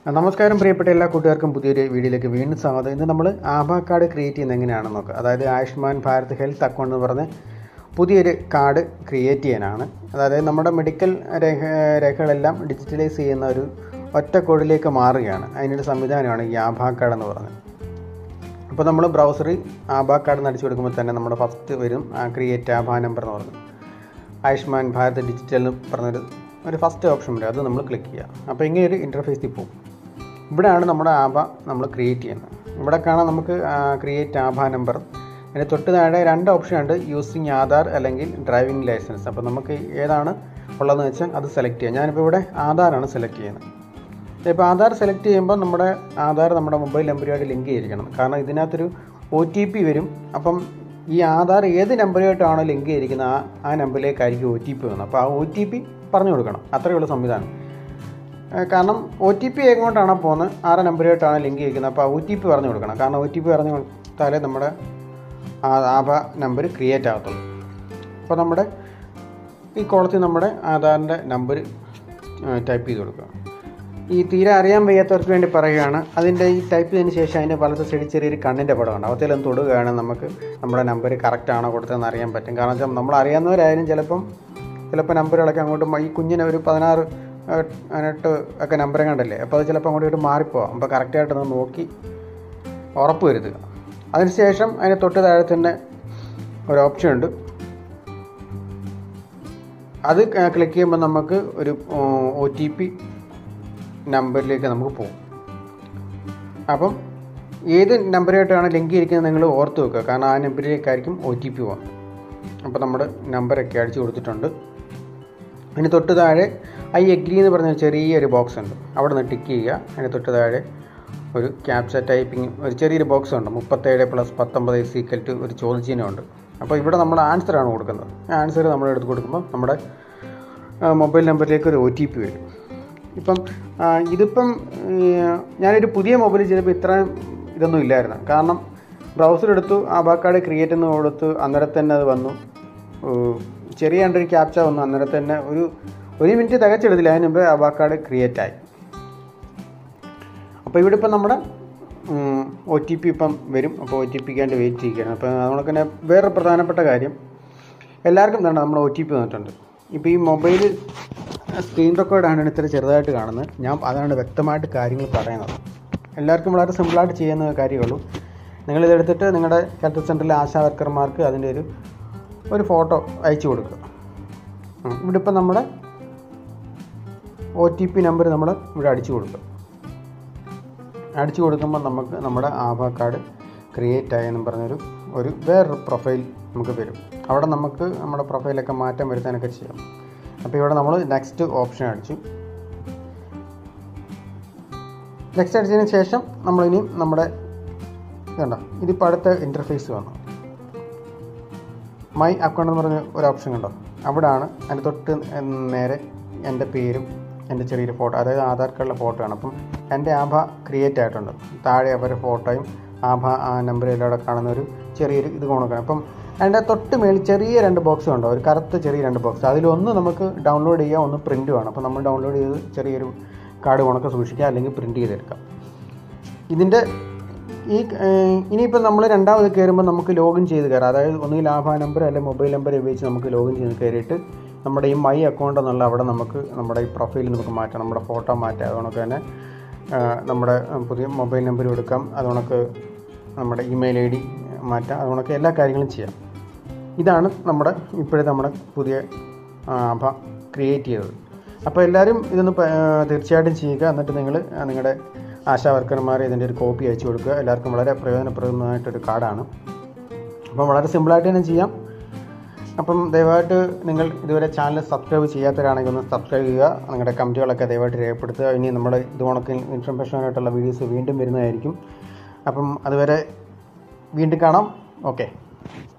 നമസ്കാരം പ്രിയപ്പെട്ട എല്ലാ കൂട്ടുകാർക്കും പുതിയൊരു വീഡിയോയിലേക്ക് വീണ്ടും സ്വാഗതം ഇന്ന് നമ്മൾ ആധാർ കാർഡ് ക്രിയേറ്റ് ചെയ്യുന്നത് എങ്ങനെയാണെന്ന് നോക്കുക അതായത് ആയുഷ്മാൻ ഭാരത് ഹെൽത്ത് അക്കൗണ്ട് എന്ന് പറഞ്ഞ് പുതിയൊരു കാർഡ് ക്രിയേറ്റ് ചെയ്യാനാണ് അതായത് നമ്മുടെ മെഡിക്കൽ രേഖ രേഖകളെല്ലാം ഡിജിറ്റലൈസ് ചെയ്യുന്ന ഒരു ഒറ്റ കോഡിലേക്ക് മാറുകയാണ് അതിനൊരു സംവിധാനമാണ് ഈ ആധാർ കാർഡ് എന്ന് പറയുന്നത് അപ്പോൾ നമ്മൾ ബ്രൗസറിൽ ആധാർ കാർഡ് എന്ന് അടിച്ചു കൊടുക്കുമ്പോൾ തന്നെ നമ്മുടെ ഫസ്റ്റ് വരും ക്രിയേറ്റ് ആധാർ നമ്പർ എന്ന് പറയുന്നത് ആയുഷ്മാൻ ഭാരത് ഡിജിറ്റൽ എന്ന് പറഞ്ഞൊരു ഒരു ഫസ്റ്റ് ഓപ്ഷൻ വരും അത് നമ്മൾ ക്ലിക്ക് ചെയ്യുക അപ്പോൾ ഇങ്ങനെ ഒരു ഇൻ്റർഫേസിൽ പോകും ഇവിടെയാണ് നമ്മുടെ ആഭ നമ്മൾ ക്രിയേറ്റ് ചെയ്യുന്നത് ഇവിടെ കാണാം നമുക്ക് ക്രിയേറ്റ് ആഭ നമ്പർ അതിന് തൊട്ട് താഴെ രണ്ട് ഓപ്ഷൻ ഉണ്ട് യൂസിങ് ആധാർ അല്ലെങ്കിൽ ഡ്രൈവിംഗ് ലൈസൻസ് അപ്പോൾ നമുക്ക് ഏതാണ് ഉള്ളതെന്ന് വെച്ചാൽ അത് സെലക്ട് ചെയ്യാം ഞാനിപ്പോൾ ഇവിടെ ആധാറാണ് സെലക്ട് ചെയ്യുന്നത് ഇപ്പോൾ ആധാർ സെലക്ട് ചെയ്യുമ്പോൾ നമ്മുടെ ആധാർ നമ്മുടെ മൊബൈൽ നമ്പറുമായിട്ട് ലിങ്ക് ചെയ്തിരിക്കണം കാരണം ഇതിനകത്തൊരു ഒ ടി പി വരും അപ്പം ഈ ആധാർ ഏത് നമ്പറുമായിട്ടാണോ ലിങ്ക് ചെയ്തിരിക്കുന്നത് ആ ആ നമ്പറിലേക്കായിരിക്കും ഒ ടി പി വന്നത് അപ്പോൾ ആ ഒ ടി പി പറഞ്ഞു കൊടുക്കണം അത്രയേ ഉള്ളൂ സംവിധാനം ഏഹ് കാരണം ഒ ടി പി എങ്ങോട്ടാണോ പോകുന്നത് ആറ് നമ്പറുമായിട്ടാണ് ലിങ്ക് ചെയ്യുന്നത് അപ്പോൾ ഒ ടി പി പറഞ്ഞു കൊടുക്കണം കാരണം ഒ ടി പി പറഞ്ഞു കൊടുത്താലേ നമ്മുടെ ആ- ആഭ നമ്പർ ക്രിയേറ്റ് ആകത്തുള്ളൂ അപ്പോൾ നമ്മുടെ ഈ കോളത്തിൽ നമ്മുടെ ആധാറിൻ്റെ നമ്പർ ടൈപ്പ് ചെയ്ത് കൊടുക്കുക ഈ തീരെ അറിയാൻ വയ്യാത്തവർക്ക് വേണ്ടി പറയുകയാണ് അതിൻ്റെ ഈ ടൈപ്പ് ചെയ്തതിന് ശേഷം അതിൻ്റെ വലത്തെ സൈഡിൽ ചെറിയൊരു കണ്ണിൻ്റെ പടമുണ്ട് അവത്തിലൊന്ന് തൊടുകയാണ് നമുക്ക് നമ്മുടെ നമ്പർ കറക്റ്റ് ആണോ കൊടുത്തതെന്ന് അറിയാൻ പറ്റും കാരണം വെച്ചാൽ നമ്മൾ അറിയാവുന്നവരായാലും ചിലപ്പം ചിലപ്പോൾ നമ്പറുകളൊക്കെ അങ്ങോട്ട് മ- ഈ കുഞ്ഞിന് ഒരു പതിനാറ് ഏഹ്, പതിനെട്ട് ഒക്കെ നമ്പർ കണ്ടല്ലേ അപ്പോൾ അത് ചിലപ്പോൾ അങ്ങോട്ട് ഇങ്ങോട്ട് മാറിപ്പോവാം അപ്പോൾ കറക്റ്റായിട്ടൊന്ന് നോക്കി ഉറപ്പ് വരുത്തുക അതിനുശേഷം അതിന് തൊട്ട് താഴെ തന്നെ ഒരു ഓപ്ഷൻ ഉണ്ട് അത് ക്ലിക്ക് ചെയ്യുമ്പോൾ നമുക്ക് ഒരു ഒ ടി പി നമ്പറിലേക്ക് നമുക്ക് പോകും അപ്പം ഏത് നമ്പറായിട്ടാണ് ലിങ്ക് ചെയ്തിരിക്കുന്നത് നിങ്ങൾ ഓർത്ത് വെക്കുക കാരണം ആ നമ്പറിലേക്കായിരിക്കും ഒ ടി പി പോകുന്നത് അപ്പോൾ നമ്മുടെ നമ്പറൊക്കെ അടിച്ചു കൊടുത്തിട്ടുണ്ട് അതിന് തൊട്ട് താഴെ ഐ എഗ്രി എന്ന് പറഞ്ഞ ചെറിയൊരു ബോക്സ് ഉണ്ട് അവിടെ നിന്ന് ടിക്ക് ചെയ്യുക അതിന് തൊട്ട് താഴെ ഒരു ക്യാപ്ച ടൈപ്പിംഗ് ഒരു ചെറിയൊരു ബോക്സ് ഉണ്ട് മുപ്പത്തേഴ് പ്ലസ് പത്തൊമ്പത് സീക്കൽ ടു ഒരു ചോദ്യചിഹ്നമുണ്ട് അപ്പോൾ ഇവിടെ നമ്മൾ ആൻസറാണ് കൊടുക്കുന്നത് ആൻസർ നമ്മൾ എടുത്ത് കൊടുക്കുമ്പോൾ നമ്മുടെ മൊബൈൽ നമ്പറിലേക്ക് ഒരു ഒ ടി പി വരും ഇപ്പം ആ, ഇതിപ്പം ഏർ, ഞാനൊരു പുതിയ മൊബൈൽ ചെയ്തപ്പോൾ ഇത്രയും ഇതൊന്നും ഇല്ലായിരുന്നു കാരണം ബ്രൗസർ എടുത്തു ആധാർ കാർഡ് ക്രിയേറ്റ് എന്ന് കൊടുത്തു അന്നേരം തന്നെ അത് വന്നു ഏർ, ചെറിയ കണ്ടൊരു ക്യാപ്ച വന്നു അന്നേരം തന്നെ ഒരു ഒരു മിനിറ്റ് തികച്ചെടുത്തില്ല അതിന് മുമ്പ് ആധാർ കാർഡ് ക്രിയേറ്റ് ആയി അപ്പോൾ ഇവിടെ ഇപ്പം നമ്മുടെ ഒ ടി പി ഇപ്പം വരും അപ്പോൾ ഒ ടി പിക്ക് വേണ്ടി വെയിറ്റ് ചെയ്യുകയാണ് അപ്പോൾ നമ്മളൊക്കെ തന്നെ വേറെ പ്രധാനപ്പെട്ട കാര്യം എല്ലാവർക്കും തന്നെ നമ്മുടെ ഒ ടി പി വന്നിട്ടുണ്ട് ഇപ്പോൾ ഈ മൊബൈൽ സ്ക്രീൻ റെക്കോർഡാണ് ഇത്ര ചെറുതായിട്ട് കാണുന്നത് ഞാൻ അതാണ് വ്യക്തമായിട്ട് കാര്യങ്ങൾ പറയുന്നത് എല്ലാവർക്കും വളരെ സിമ്പിളായിട്ട് ചെയ്യുന്ന കാര്യമുള്ളൂ നിങ്ങളിതെടുത്തിട്ട് നിങ്ങളുടെ ഹെൽത്ത് സെൻ്ററിലെ ആശാ വർക്കർമാർക്ക് അതിൻ്റെ ഒരു ഒരു ഫോട്ടോ അയച്ചു കൊടുക്കുക ഉം. ഇവിടെ ഇപ്പം നമ്മുടെ ഒ ടി പി നമ്പർ നമ്മൾ ഇവിടെ അടിച്ചു കൊടുക്കുക അടിച്ചു കൊടുക്കുമ്പോൾ നമുക്ക് നമ്മുടെ ആധാർ കാർഡ് ക്രിയേറ്റ് ആയെന്നും പറഞ്ഞൊരു ഒരു വേറൊരു പ്രൊഫൈൽ നമുക്ക് വരും അവിടെ നമുക്ക് നമ്മുടെ പ്രൊഫൈലൊക്കെ മാറ്റം വരുത്താനൊക്കെ ചെയ്യാം അപ്പോൾ ഇവിടെ നമ്മൾ നെക്സ്റ്റ് ഓപ്ഷൻ അടിച്ചു നെക്സ്റ്റ് അടിച്ചതിന് ശേഷം നമ്മളിനി നമ്മുടെ ഇതുണ്ടോ ഇതിപ്പോൾ അടുത്ത ഇൻ്റർഫേസ് വന്നു മൈ അക്കൗണ്ട് എന്ന് പറഞ്ഞ ഒരു ഓപ്ഷൻ കണ്ടോ അവിടാണ് അതിൻ്റെ തൊട്ട് നേരെ എൻ്റെ പേരും എൻ്റെ ചെറിയൊരു ഫോട്ടോ അതായത് ആധാർ കാർഡിലെ ഫോട്ടോ ആണ് അപ്പം എൻ്റെ ആഭ ക്രിയേറ്റ് ആയിട്ടുണ്ട് താഴെ അവരുടെ ഫോട്ടോയും ആഭ ആ നമ്പറിലും അവിടെ കാണുന്ന ഒരു ചെറിയൊരു ഇത് കൊടുക്കണം അപ്പം അതിൻ്റെ തൊട്ട് മേളിൽ ചെറിയ രണ്ട് ബോക്സ് ഉണ്ടോ ഒരു കറുത്ത ചെറിയ രണ്ട് ബോക്സ് അതിലൊന്ന് നമുക്ക് ഡൗൺലോഡ് ചെയ്യാം ഒന്ന് പ്രിൻറ്റ് വേണം അപ്പോൾ നമ്മൾ ഡൗൺലോഡ് ചെയ്ത് ചെറിയൊരു കാർഡ് കണക്ക് സൂക്ഷിക്കുക അല്ലെങ്കിൽ പ്രിൻറ്റ് ചെയ്തെടുക്കാം ഇതിൻ്റെ ഈ ഏഹ്, ഇനിയിപ്പോൾ നമ്മൾ രണ്ടാമത് കയറുമ്പോൾ നമുക്ക് ലോഗിൻ ചെയ്ത് കയറാം അതായത് ഒന്നുകിൽ ആഭാ നമ്പർ അല്ലെങ്കിൽ മൊബൈൽ നമ്പർ ഉപയോഗിച്ച് നമുക്ക് ലോഗിൻ ചെയ്ത് കയറിയിട്ട് നമ്മുടെ ഈ മൈ അക്കൗണ്ട് എന്നുള്ള അവിടെ നമുക്ക് നമ്മുടെ ഈ പ്രൊഫൈൽ നമുക്ക് മാറ്റാം നമ്മുടെ ഫോട്ടോ മാറ്റാം അതുകൊണ്ടൊക്കെ തന്നെ ഏഹ്, നമ്മുടെ പുതിയ മൊബൈൽ നമ്പർ കൊടുക്കാം അതുകൊണ്ടൊക്കെ നമ്മുടെ ഇമെയിൽ ഐ ഡി മാറ്റാം അതുകൊണ്ടൊക്കെ എല്ലാ കാര്യങ്ങളും ചെയ്യാം ഇതാണ് നമ്മുടെ ഇപ്പോഴത്തെ നമ്മുടെ പുതിയ ആഭ ക്രിയേറ്റ് ചെയ്തത് അപ്പോൾ എല്ലാവരും ഇതൊന്ന് പ- ആ, തീർച്ചയായിട്ടും ചെയ്യുക എന്നിട്ട് നിങ്ങൾ നിങ്ങളുടെ ആശാ വർക്കർമാർ ഇതിൻ്റെ ഒരു കോപ്പി അയച്ചു കൊടുക്കുക എല്ലാവർക്കും വളരെ പ്രയോജനപ്രദമായിട്ടൊരു കാർഡാണ് അപ്പം വളരെ സിമ്പിളായിട്ട് തന്നെ ചെയ്യാം അപ്പം ദയവായിട്ട് നിങ്ങൾ ഇതുവരെ ചാനൽ സബ്സ്ക്രൈബ് ചെയ്യാത്തവരാണെങ്കിൽ ഒന്ന് സബ്സ്ക്രൈബ് ചെയ്യുക നിങ്ങളുടെ കമൻറ്റുകളൊക്കെ ദയവായിട്ട് രേഖപ്പെടുത്തുക ഇനി നമ്മുടെ ഇത് കണക്ക് ഇൻഫർമേഷനായിട്ടുള്ള വീഡിയോസ് വീണ്ടും വരുന്നതായിരിക്കും അപ്പം അതുവരെ വീണ്ടും കാണാം ഓക്കെ